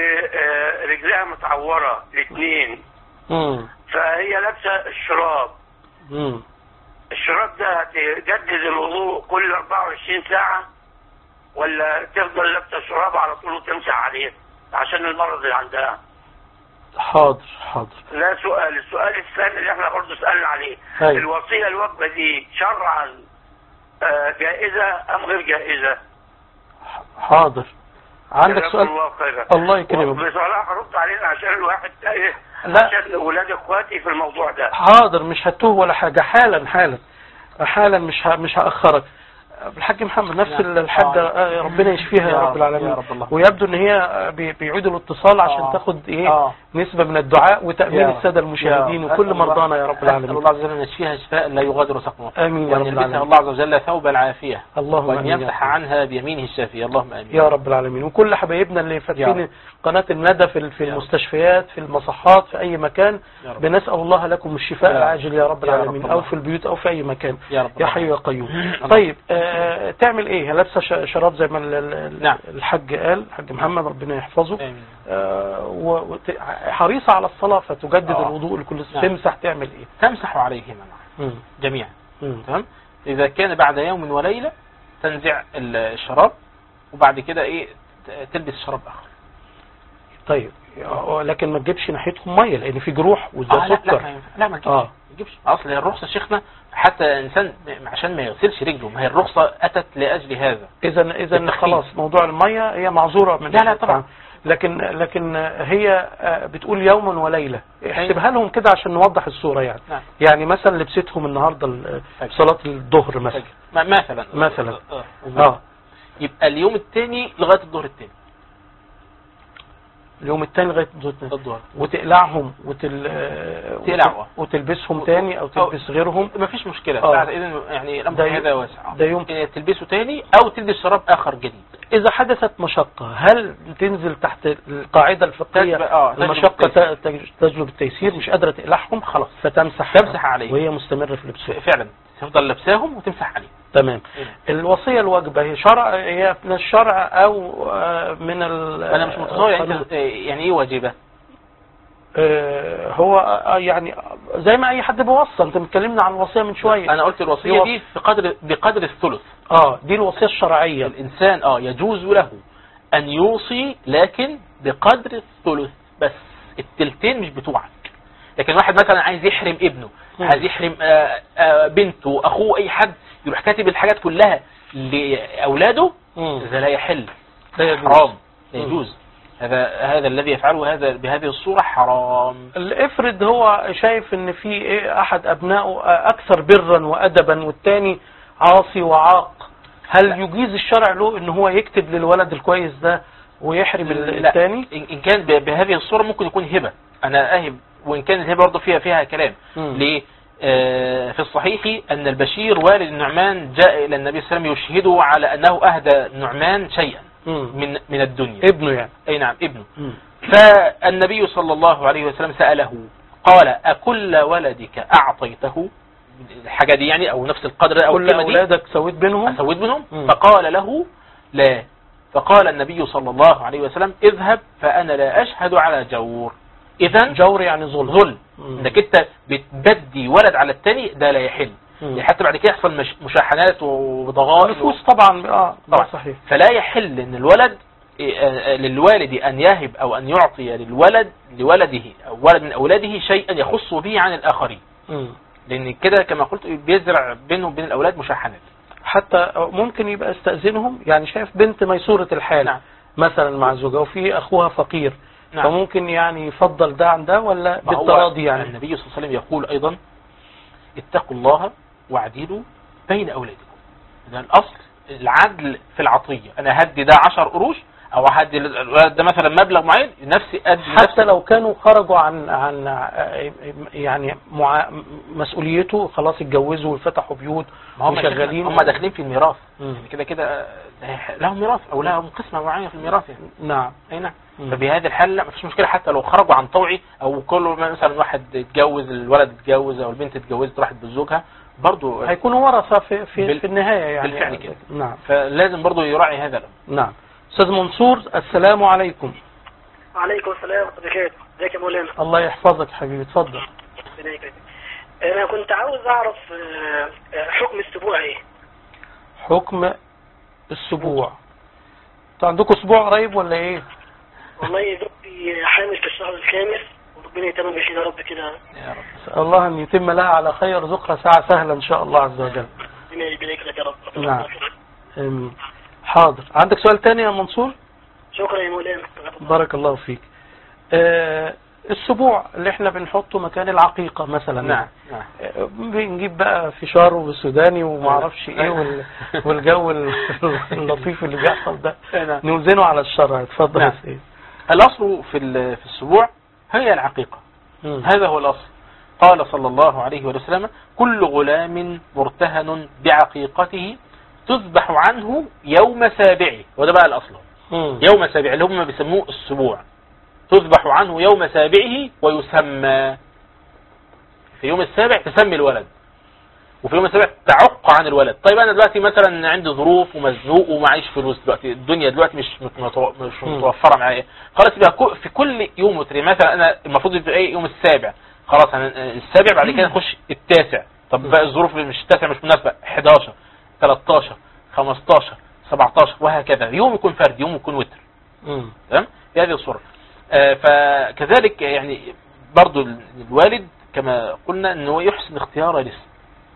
ورجلها متعوره الاثنين امم فهي لابسه الشراب امم الشراب ده هتجدد الوضوء كل 24 ساعة ولا تفضل لابسة الشراب على طول وتمسح عليه عشان المرض اللي عندها حاضر حاضر ده سؤال السؤال الثاني اللي احنا برضه سألنا عليه أيوة. الوصية الوجبة دي شرعا آه، جائزة أم غير جائزة؟ حاضر عندك جزاكم سؤال الله خيرا الله يكرمك. بصراحة رد علينا عشان الواحد تايه لا. عشان ولاد اخواتي في الموضوع ده حاضر مش هتوه ولا حاجة حالا حالا حالا مش ه... مش هأخرك الحاج محمد نفس نعم. الحاجة آه. آه، ربنا يشفيها يا يا رب رب- العالمين يا رب الله. ويبدو ان هي آه، بي- بيعيدوا الاتصال عشان آه. تاخد ايه آه. نسبة من الدعاء وتأمين يا- السادة المشاهدين يا- وكل أسأل الله- مرضانا يا رب أسأل العالمين الله عز وجل أن يشفيها شفاء لا يغادر سقما آمين يا وأن رب يلبسها العالمين الله عز وجل ثوب العافية اللهم وأن آمين يا يمسح رب. عنها بيمينه الشافية اللهم آمين يا رب العالمين وكل حبايبنا اللي يا فاتحين رب. قناة الندى في في يا رب. المستشفيات في المصحات في أي مكان يا رب. بنسأل الله لكم الشفاء يا رب. العاجل يا رب يا رب العالمين الله. أو في البيوت أو في أي مكان يا رب يا الله. حي يا قيوم طيب آه تعمل ايه لابسه ش- شراب زي ما ال- ال- نعم. الحاج قال الحاج محمد ربنا يحفظه آمين آه و- وت- حريصة على الصلاة فتجدد آه. الوضوء لكل نعم. تمسح تعمل ايه تمسح عليهما معا مم. جميعا مم. تمام إذا كان بعد يوم وليلة تنزع ال- الشراب وبعد كده إيه ت- تلبس شراب آخر طيب آه، لكن ما تجيبش ناحيتهم ميه لان في جروح وده آه لا لا سكر ما ينفع. لا ما تجيبش آه. ما تجيبش اصل هي الرخصه شيخنا حتى انسان م- عشان ما يغسلش رجله ما هي الرخصه اتت لاجل هذا اذا اذا بالتخفيف. خلاص موضوع الميه هي معذوره من لا، لا، طبعا. لكن لكن هي آه، بتقول يوما وليله احسبها لهم كده عشان نوضح الصوره يعني نعم يعني مثلا لبستهم النهارده ال- فجر. صلاه الظهر مثلا فجر. ما- مثلا مثلا. آه. اه يبقى اليوم الثاني لغايه الظهر الثاني اليوم الثاني لغايه الظهر الظهر وتقلعهم وتل... آه، تقلعوا. وتلبسهم تاني او تلبس غيرهم ما فيش مشكله آه. بعد اذن يعني الامر ده في يوم- هذا واسع ده يوم إيه، تلبسه تاني او تلبس شراب اخر جديد اذا حدثت مشقة هل تنزل تحت القاعدة الفقهية تجب- آه، تجب المشقة التيسير. ت- تج- تجلب التيسير مش قادرة تقلعهم خلاص. فتمسح تمسح عليه. وهي مستمرة في لبسهم فعلا تفضل لابساهم وتمسح عليه تمام إيه. الوصية الواجبة هي شرع هي من الشرع او آه، من ال انا مش متصور يعني القانون. انت يعني ايه واجبه آه، هو آه، يعني زي ما اي حد بيوصى انت اتكلمنا عن الوصية من شوية انا قلت الوصيه يوص- دي بقدر بقدر الثلث اه دي الوصية الشرعية الإنسان اه يجوز له أن يوصي لكن بقدر الثلث بس التلتين مش بتوعك لكن واحد مثلا عايز يحرم ابنه مم. عايز يحرم آه، آه، بنته أخوه أي حد يروح كاتب الحاجات كلها لأولاده مم. ده لا يحل لا يجوز. حرام لا مم. يجوز هذا هذا الذي يفعله هذا بهذه الصورة حرام افرض هو شايف ان في ايه احد ابنائه اكثر برا وادبا والتاني عاصي وعاق هل يجيز الشرع له ان هو يكتب للولد الكويس ده ويحرم ال- لا. التاني إن إن كان ب- بهذه الصورة ممكن يكون هبة أنا أهب وإن كان الهبة برضه فيها فيها كلام مم. ليه؟ آه، في الصحيح أن البشير والد النعمان جاء إلى النبي صلى الله عليه وسلم يشهده على أنه أهدى النعمان شيئا مم. من من الدنيا ابنه يعني أي نعم ابنه مم. فالنبي صلى الله عليه وسلم سأله قال أكل ولدك أعطيته الحاجة دي يعني أو نفس القدر أو كل القيمة دي اولادك سويت بينهم أسود منهم مم. فقال له لا فقال النبي صلى الله عليه وسلم اذهب فأنا لا أشهد على جور إذا جور يعني ظلم ظلم مم. انك انت بتبدي ولد على التاني ده لا يحل مم. يعني حتى بعد كده يحصل مش مشاحنات وضغائن نفوس طبعا اه ده طبعا. صحيح فلا يحل ان الولد إيه، آه، للوالد ان يهب او ان يعطي للولد لولده او ولد من اولاده شيئا يخص به عن الاخرين مم. لان كده كما قلت بيزرع بينه وبين الاولاد مشاحنات حتى ممكن يبقى استأذنهم يعني شايف بنت ميسورة الحال نعم. مثلا مع زوجها وفي اخوها فقير نعم. فممكن يعني يفضل ده عن ده ولا ما هو بالتراضي يعني النبي صلى الله عليه وسلم يقول ايضا اتقوا الله واعدلوا بين اولادكم ده الاصل العدل في العطيه انا هدي ده 10 قروش او هدي الولد ده مثلا مبلغ معين نفسي ادي حتى نفسي لو كانوا خرجوا عن عن يعني مع مسؤوليته خلاص اتجوزوا وفتحوا بيوت ما هم وشغالين هم داخلين في الميراث مم. كده كده لهم ميراث او لهم قسمه معينه في الميراث يعني نعم اي نعم مم. فبهذه الحال لا مفيش مشكله حتى لو خرجوا عن طوعي او كل مثلا واحد اتجوز الولد اتجوز او البنت اتجوزت راحت بزوجها برضو هيكونوا ورثة في في, بال- في النهاية يعني بالفعل كده. نعم فلازم برضو يراعي هذا الامر نعم استاذ منصور السلام عليكم وعليكم السلام ورحمة الله وبركاته ازيك يا مولانا الله يحفظك حبيبي اتفضل ربنا يكرمك انا كنت عاوز اعرف آه، آه، حكم السبوع ايه حكم السبوع انتوا عندكم اسبوع قريب ولا ايه والله زوجتي حامل في الشهر الخامس وربنا يتمم بخير يا رب كده يا رب اسال الله ان يتم لها على خير يرزقها ساعه سهله ان شاء الله عز وجل ربنا يبارك لك يا رب نعم. امين حاضر عندك سؤال تاني يا منصور شكرا يا مولانا بارك الله فيك آه السبوع اللي احنا بنحطه مكان العقيقة مثلا نعم نعم آه، بنجيب بقى فشار وسوداني وما اعرفش ايه وال- والجو ال- اللطيف اللي بيحصل ده نعم. نوزنه على الشرع اتفضل يا نعم. سيدي الأصل في ال- في السبوع هي العقيقة مم. هذا هو الأصل قال صلى الله عليه وسلم كل غلام مرتهن بعقيقته تذبح عنه يوم سابعه وده بقى الأصل مم. يوم سابعه اللي هم بيسموه السبوع تذبح عنه يوم سابعه ويسمى في يوم السابع تسمي الولد وفي يوم السابع تعق عن الولد طيب انا دلوقتي مثلا عندي ظروف ومزنوق ومعيش فلوس دلوقتي الدنيا دلوقتي مش متو- مش مم. متوفره معايا خلاص يبقى كو- في كل يوم وتري مثلا انا المفروض يبقى ايه يوم السابع خلاص أنا- السابع بعد كده نخش التاسع طب بقى الظروف اللي مش التاسع مش مناسبه 11 13 15 17 وهكذا يوم يكون فرد يوم يكون وتر مم. تمام في هذه الصورة آه، فكذلك يعني برضو ال- الوالد كما قلنا ان هو يحسن اختيار الاسم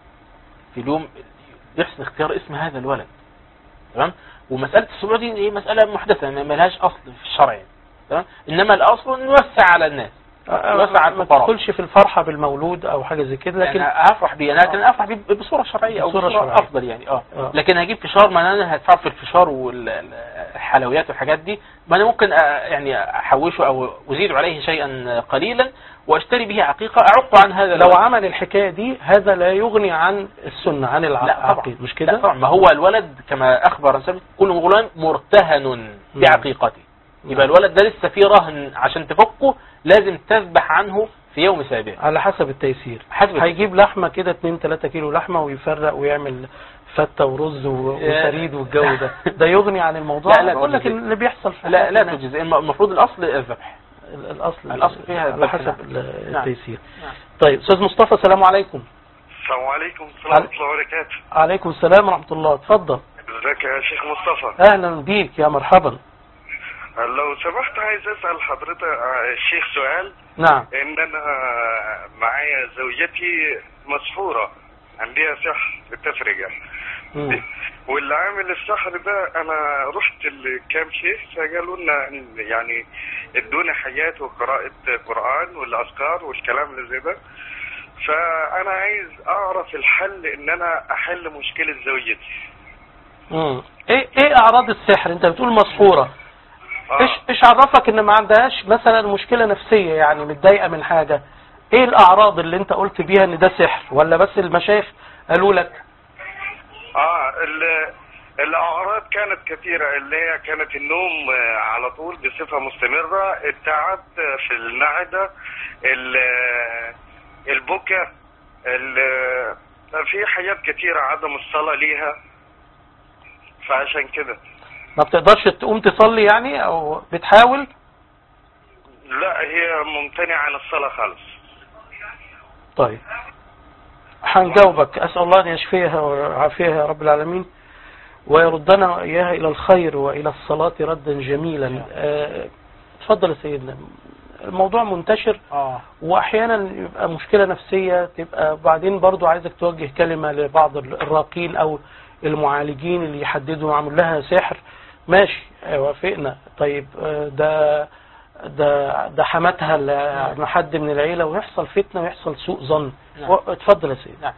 في اليوم يحسن اختيار اسم هذا الولد تمام ومسألة السبوع دي هي مسألة محدثة ما ما لهاش اصل في الشرع يعني. تمام انما الاصل ان نوسع على الناس يوسع على ما الفقراء تدخلش في الفرحة بالمولود او حاجة زي كده لكن لكن افرح بيه انا لكن افرح بيه بصوره شرعيه او بصورة بصوره شرعية. افضل يعني اه آه. لكن هجيب فشار ما انا هدفع في الفشار والحلويات والحاجات دي ما انا ممكن أ- يعني احوشه او ازيد عليه شيئا قليلا واشتري به عقيقه اعق عن هذا لو الولد. عمل الحكاية دي هذا لا يغني عن السنة عن لا طبعا العقيد مش لا كده طبعا ما هو الولد كما اخبر النبي كل غلام مرتهن بعقيقته يبقى الولد ده لسه فيه رهن عشان تفكه لازم تذبح عنه في يوم سابع على حسب التيسير حسب هيجيب لحمة كده 2 3 كيلو لحمة ويفرق ويعمل فتة ورز و- وسريد والجو ده ده يغني عن الموضوع لا، لا بقول لك تجزئ. اللي بيحصل في لا لا حياتنا. تجزئ الم- المفروض الاصل الذبح ال- الاصل الأصل فيها على الذبح، حسب نعم. ال- نعم. التيسير نعم. طيب استاذ مصطفى السلام عليكم السلام عليكم ورحمة علي- الله وبركاته عليكم السلام ورحمة الله اتفضل ازيك يا شيخ مصطفى اهلا بيك يا مرحبا لو سمحت عايز اسأل حضرتك آه، الشيخ سؤال نعم ان انا معايا زوجتي مسحورة عندها سحر التفرقة مم. واللي عامل السحر ده انا رحت لكام شيخ فقالوا لنا إن- يعني ادونا حاجات وقراءة قرآن والاذكار والكلام اللي زي ده فانا عايز اعرف الحل ان انا احل مشكلة زوجتي مم. ايه ايه اعراض السحر انت بتقول مسحورة آه. ايش ايش عرفك ان ما عندهاش مثلا مشكلة نفسية يعني متضايقة من حاجة ايه الاعراض اللي انت قلت بيها ان ده سحر ولا بس المشايخ قالوا لك اه ال- الاعراض كانت كثيره اللي هي كانت النوم آه، على طول بصفه مستمره التعب آه، في المعده ال- آه، البكا ال- آه، في حاجات كثيره عدم الصلاه ليها فعشان كده ما بتقدرش تقوم تصلي يعني او بتحاول لا هي ممتنعه عن الصلاه خالص طيب هنجاوبك اسال الله ان يشفيها ويعافيها يا رب العالمين ويردنا واياها الى الخير والى الصلاة ردا جميلا آه، اتفضل يا سيدنا الموضوع منتشر اه واحيانا يبقى مشكلة نفسية تبقى بعدين برضو عايزك توجه كلمة لبعض الراقين او المعالجين اللي يحددوا معمول لها سحر ماشي آه، وافقنا طيب آه، ده ده ده حماتها ل- حد من العيلة ويحصل فتنة ويحصل سوء ظن نعم. و- اتفضل يا سيدي نعم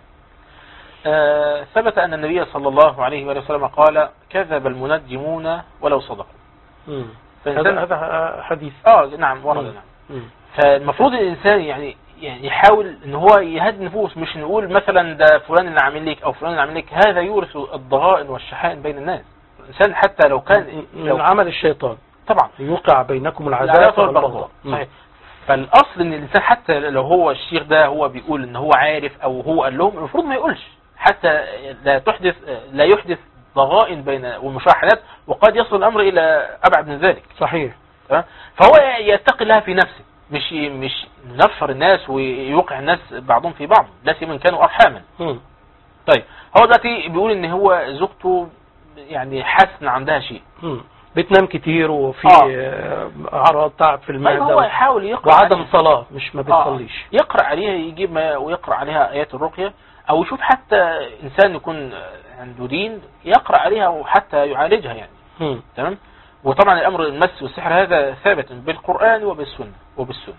آه ثبت أن النبي صلى الله عليه وآله وسلم قال كذب المنجمون ولو صدقوا مم. فإنسان- هذا هذا حديث اه نعم ورد مم. نعم مم. فالمفروض الإنسان يعني يعني يحاول ان هو يهدي النفوس مش نقول مثلا ده فلان اللي عامل لك او فلان اللي عامل لك هذا يورث الضغائن والشحائن بين الناس الانسان حتى لو كان لو من عمل الشيطان طبعا يوقع بينكم العداوة العداوة والبغضاء والبغضاء مم. صحيح فالاصل ان الانسان حتى لو هو الشيخ ده هو بيقول ان هو عارف او هو قال لهم المفروض ما يقولش حتى لا تحدث لا يحدث ضغائن بين والمشاحنات وقد يصل الامر الى ابعد من ذلك صحيح تمام فهو يتقي الله في نفسه مش مش نفر الناس ويوقع الناس بعضهم في بعض لا سيما إن كانوا ارحاما مم. طيب هو دلوقتي بيقول ان هو زوجته يعني حاسس ان عندها شيء مم. بتنام كتير وفي آه. آه، اعراض تعب في طيب المعده هو يحاول يقرا وعدم عليها. صلاه مش ما آه. بتصليش يقرا عليها يجيب ما ويقرا عليها ايات الرقيه او يشوف حتى انسان يكون عنده دين يقرا عليها وحتى يعالجها يعني مم. تمام وطبعا الامر المس والسحر هذا ثابت بالقران وبالسنه وبالسنه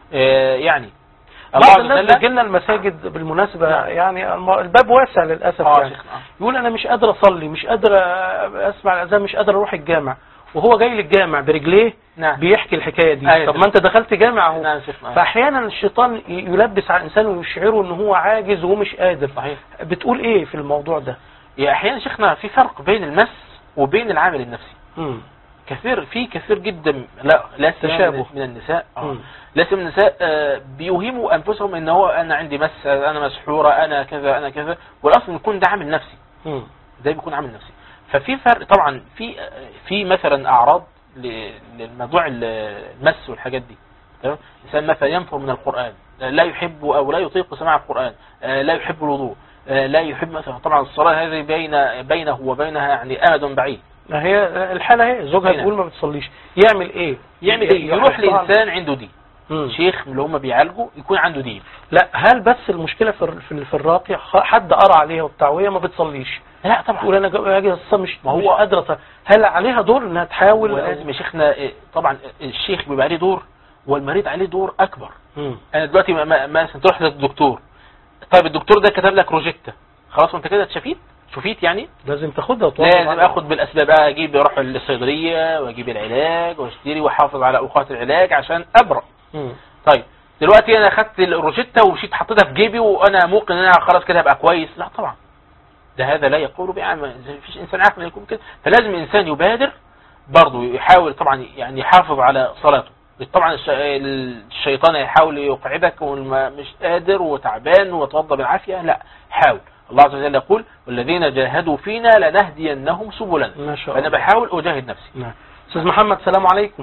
آه يعني بعض الله عز الناس وجل بيجي لنا المساجد بالمناسبة نعم. يعني الم- الباب واسع للأسف آه، يعني شيخنا. يقول أنا مش قادر أصلي مش قادر أسمع الأذان مش قادر أروح الجامع وهو جاي للجامع برجليه نعم بيحكي الحكاية دي أيوة. طب ما أنت دخلت جامع أهو نعم شيخنا فأحيانا الشيطان ي- يلبس على الإنسان ويشعره إن هو عاجز وهو مش قادر صحيح بتقول إيه في الموضوع ده؟ يا احيانا شيخنا في فرق بين المس وبين العامل النفسي مم. كثير في كثير جدا لا لا سيما تشابه. من- من النساء آه. مم. لا سيما من النساء آه، بيوهموا انفسهم ان هو انا عندي مس انا مسحوره انا كذا انا كذا والاصل يكون ده عامل نفسي مم. ده بيكون عامل نفسي ففي فرق طبعا في في مثلا اعراض ل- للموضوع ال- المس والحاجات دي تمام الانسان مثلا ينفر من القران لا يحب او لا يطيق سماع القران آه، لا يحب الوضوء آه، لا يحب مثلا طبعا الصلاه هذه بين بينه وبينها يعني امد بعيد ما هي الحالة هي زوجها هنا. تقول ما بتصليش يعمل إيه؟ يعمل ايه يروح يحطها- لانسان عنده دين مم. شيخ من اللي هم بيعالجوا يكون عنده دين لا هل بس المشكلة في الر- في ال- في الراقية خ- حد قرأ عليها وبتاع وهي ما بتصليش لا طبعا تقول انا جا- اجي اصلا مش ما هو- مش قادره أصلي. هل عليها دور انها تحاول ولازم يا شيخنا إيه، طبعا الشيخ بيبقى عليه دور والمريض عليه دور اكبر مم. انا دلوقتي ما- ما- مثلا تروح للدكتور طيب الدكتور ده كتب لك روجيتا خلاص وانت كده اتشفيت شفيت يعني لازم تاخدها وتواظب لازم عليها. اخد بالاسباب بقى اجيب اروح الصيدليه واجيب العلاج واشتري واحافظ على اوقات العلاج عشان ابرأ مم. طيب دلوقتي انا خدت الروجيتا ومشيت حطيتها في جيبي وانا موقن ان انا خلاص كده هبقى كويس لا طبعا ده هذا لا يقول بعمل مفيش انسان عاقل يكون كده فلازم انسان يبادر برضه يحاول طبعا يعني يحافظ على صلاته طبعا الش- الشيطان يحاول يقعدك والما مش قادر وتعبان وتوضى بالعافيه لا حاول الله عز وجل يقول والذين جاهدوا فينا لنهدينهم سبلنا ما شاء فانا الله بحاول اجاهد نفسي نعم استاذ محمد السلام عليكم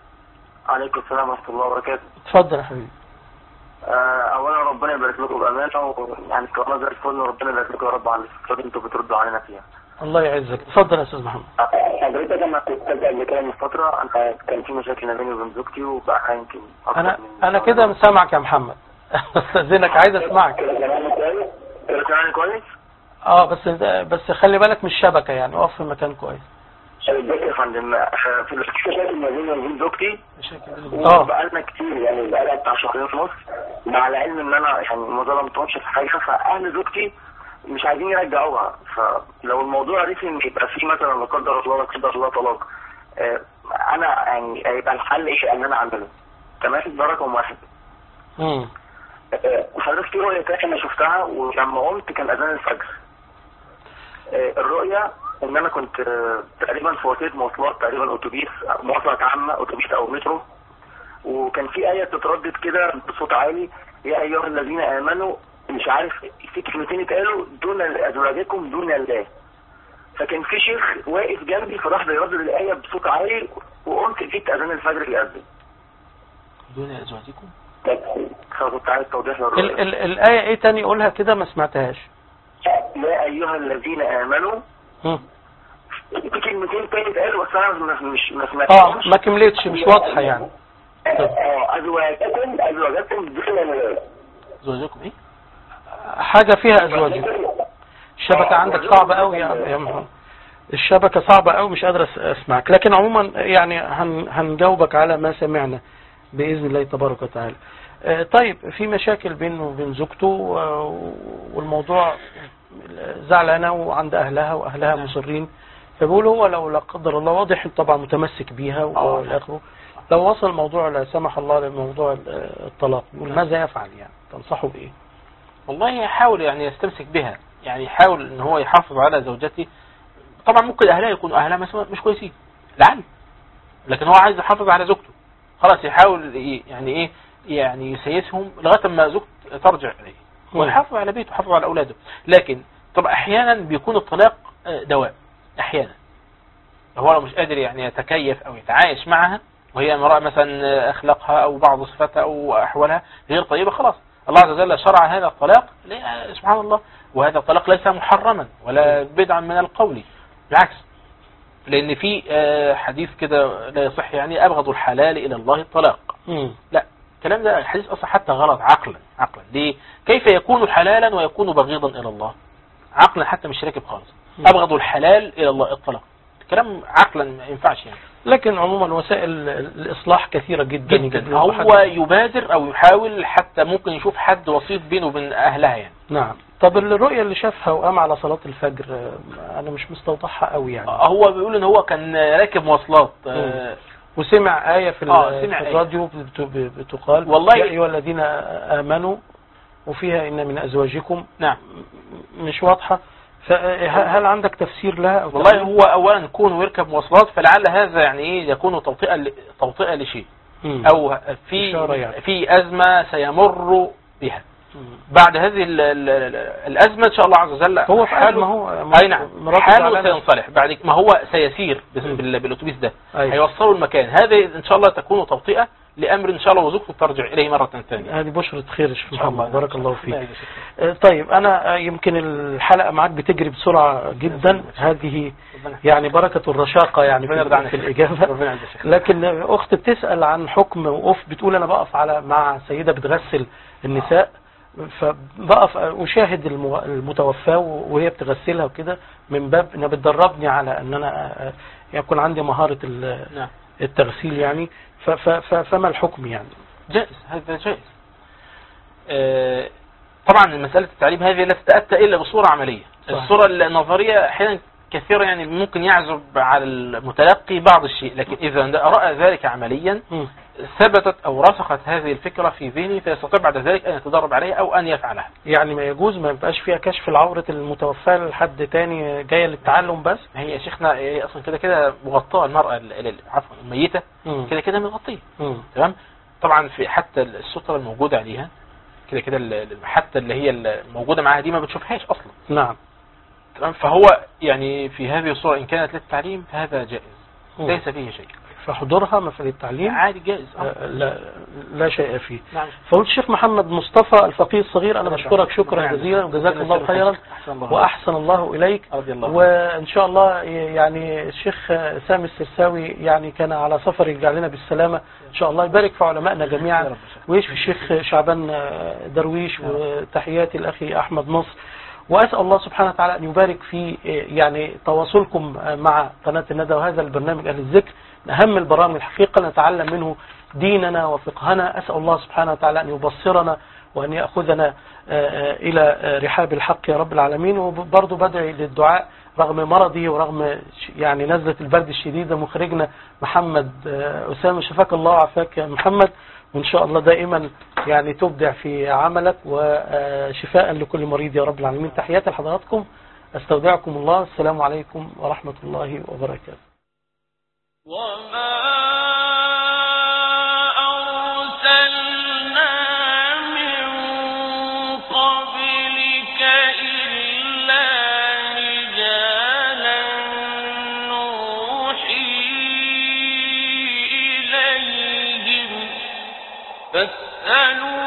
عليكم السلام ورحمة الله وبركاته اتفضل يا حبيبي آه، أولا ربنا يبارك لكم بأمانة ويعني كمان زي الفل وربنا يبارك لكم يا رب على الاستفادة اللي انتوا بتردوا علينا فيها. الله يعزك اتفضل يا استاذ محمد حضرتك انا كنت قبل كده من فترة انا كان في مشاكل ما بيني وبين زوجتي وبقى يمكن أكتر انا من انا كده مسامعك يا محمد استاذنك عايز اسمعك كده كلامي كويس؟ كده كلامي كويس؟ اه بس بس خلي بالك من الشبكه يعني اقف في مكان كويس ازيك يا فندم آه، في مشاكل ما بيني وبين زوجتي اه وبقالنا كتير يعني بقالنا بتاع شهرين ونص مع العلم ان انا يعني ما ظلمتهمش في حاجه فاهل زوجتي مش عايزين يرجعوها فلو الموضوع ريسي ان يبقى في مثلا لا قدر الله لا قدر الله طلاق آه، انا يعني هيبقى الحل ايه ان انا اعمله تمام ده رقم واحد مم. آه، حضرتك في رؤية تانية أنا شفتها ولما قمت كان أذان الفجر. آه، الرؤية إن أنا كنت آه، تقريبا في وسيلة مواصلات تقريبا أتوبيس مواصلات عامة أتوبيس أو مترو وكان في آية بتتردد كده بصوت عالي يا أيها الذين آمنوا مش عارف في كلمتين اتقالوا دون أزواجكم دون الله. فكان في شيخ واقف جنبي فراح بيردد الآية بصوت عالي وقمت جيت أذان الفجر يأذن. دون ازواجكم فكنت عايز توضيح ال للرؤية. ال الايه ايه تاني قولها كده ما سمعتهاش يا أيها الذين آمنوا مم. في كلمتين تاني اتقالوا بس انا مش مش ما اه سمعتهمش ما كملتش مش واضحه يعني اه ازواجكم ازواجكم دون ال- زوجكم ايه حاجه فيها ازواج الشبكه عندك صعبه قوي يا يا محمد الشبكه صعبه قوي مش قادر أس- اسمعك لكن عموما يعني هن هنجاوبك على ما سمعنا باذن الله تبارك وتعالى آه، طيب في مشاكل بينه وبين زوجته آه، والموضوع زعلانه وعند اهلها واهلها مصرين فبيقول هو لو لا قدر الله واضح طبعا متمسك بيها والى اخره لو وصل الموضوع لا سمح الله لموضوع الطلاق يقول ماذا يفعل يعني تنصحه بايه؟ والله يحاول يعني يستمسك بها يعني يحاول ان هو يحافظ على زوجته طبعا ممكن اهلها يكونوا اهلها مثلا مش كويسين لعل لكن هو عايز يحافظ على زوجته خلاص يحاول ي- يعني ايه يعني يسيسهم لغايه ما زوجته ترجع اليه ويحافظ على بيته ويحافظ على اولاده لكن طب احيانا بيكون الطلاق آه، دواء احيانا هو لو مش قادر يعني يتكيف او يتعايش معها وهي امرأة مثلا أخلاقها أو بعض صفاتها أو أحوالها غير طيبة خلاص الله عز وجل شرع هذا الطلاق لا- سبحان الله وهذا الطلاق ليس محرما ولا بدعا من القول بالعكس لأن في آه، حديث كده لا يصح يعني أبغض الحلال إلى الله الطلاق مم. لا الكلام ده الحديث أصلا حتى غلط عقلا عقلا ليه كيف يكون حلالا ويكون بغيضا إلى الله عقلا حتى مش راكب خالص مم. أبغض الحلال إلى الله الطلاق الكلام عقلا ما ينفعش يعني لكن عموما وسائل الإصلاح كثيرة جدا جدا هو يبادر او يحاول حتى ممكن يشوف حد وسيط بينه وبين اهلها يعني نعم طب الرؤية اللي شافها وقام على صلاة الفجر آه، أنا مش مستوضحها قوي يعني هو بيقول ان هو كان راكب مواصلات آه، وسمع آية في, ال- آه، سمع في آية. الراديو بت- ب- بتقال والله- يا أيها الذين آمنوا وفيها إن من أزواجكم نعم مش واضحة فهل عندك تفسير لها أو والله تعليق؟ هو اولا كونه يركب مواصلات فلعل هذا يعني ايه يكون توطئه ل- توطئه لشيء مم. او في إشارة يعني. في ازمه سيمر بها مم. بعد هذه ال- ال- ال- الازمه ان شاء الله عز وجل هو في حاله- أزمة هو اي نعم مراته حاله زعلانة. سينصلح بعد ما هو سيسير بس- مم. بال- بالاتوبيس ده أيوة. هيوصلوا المكان هذا ان شاء الله تكون توطئه لامر ان شاء الله وزوجته ترجع اليه مره ثانيه هذه بشرة خير يا شيخ إن شاء الله. محمد بارك الله فيك لا، يا شيخ. آه، طيب أنا آه، يمكن الحلقة معاك بتجري بسرعة جدا هذه ربنا يعني بركة الرشاقة يعني ربنا يرضى في, عنك في يا شيخ. الإجابة ربنا يعز الشيخ. لكن أخت بتسأل عن حكم وقف بتقول أنا بقف على مع سيدة بتغسل النساء فبقف أشاهد المو- المتوفاة وهي بتغسلها وكده من باب إنها بتدربني على أن أنا آه، يكون عندي مهارة ال- نعم التغسيل يعني ف- ف- ف- فما الحكم يعني جائز هذا جائز آه، طبعا مسألة التعليم هذه لا تتأتى إلا بصورة عملية صحيح. الصورة النظرية أحيانا كثيرة يعني ممكن يعزب على المتلقي بعض الشيء لكن إذا رأى ذلك عمليا مم. ثبتت أو رسخت هذه الفكرة في ذهنه فيستطيع بعد ذلك أن يتدرب عليها أو أن يفعلها يعني ما يجوز ما يبقاش فيها كشف العورة المتوفاة لحد تاني جاية للتعلم بس هي يا شيخنا هي أصلا كده كده مغطاة المرأة ال- ال- عفوا الميتة مم. كده كده مغطية مم. تمام طبعا في حتى السترة الموجودة عليها كده كده ال- ال- حتى اللي هي الموجودة معاها دي ما بتشوفهاش أصلا نعم تمام فهو يعني في هذه الصورة إن كانت للتعليم فهذا جائز مم. ليس فيه شيء فحضورها مثل التعليم عادي جائز آه. آه، لا لا شيء فيه نعم فقلت الشيخ محمد مصطفى الفقيه الصغير أنا بشكرك شكرا ربنا جزيلا يعزك. وجزاك ربنا الله يسلمك. خيرا أحسن الله وأحسن الله إليك رضي الله وإن شاء الله يعني الشيخ سامي السرساوي يعني كان على سفر يرجع لنا بالسلامة إن شاء الله يبارك في علمائنا يا جميعا رب. ويشفي الشيخ شعبان درويش وتحياتي الأخي أحمد نصر وأسأل الله سبحانه وتعالى أن يبارك في يعني تواصلكم مع قناة الندى وهذا البرنامج أهل الذكر من أهم البرامج الحقيقة نتعلم منه ديننا وفقهنا أسأل الله سبحانه وتعالى أن يبصرنا وأن يأخذنا آه، آه، إلى آه، رحاب الحق يا رب العالمين وبرضه بدعي للدعاء رغم مرضي ورغم ش- يعني نزلة البرد الشديدة مخرجنا محمد آه، أسامة شفاك الله وعافاك يا محمد وإن شاء الله دائما يعني تبدع في عملك وشفاء لكل مريض يا رب العالمين تحياتي لحضراتكم استودعكم الله السلام عليكم ورحمة الله وبركاته وما أرسلنا من قبلك إلا رجالا نوحي إليهم فاسألوا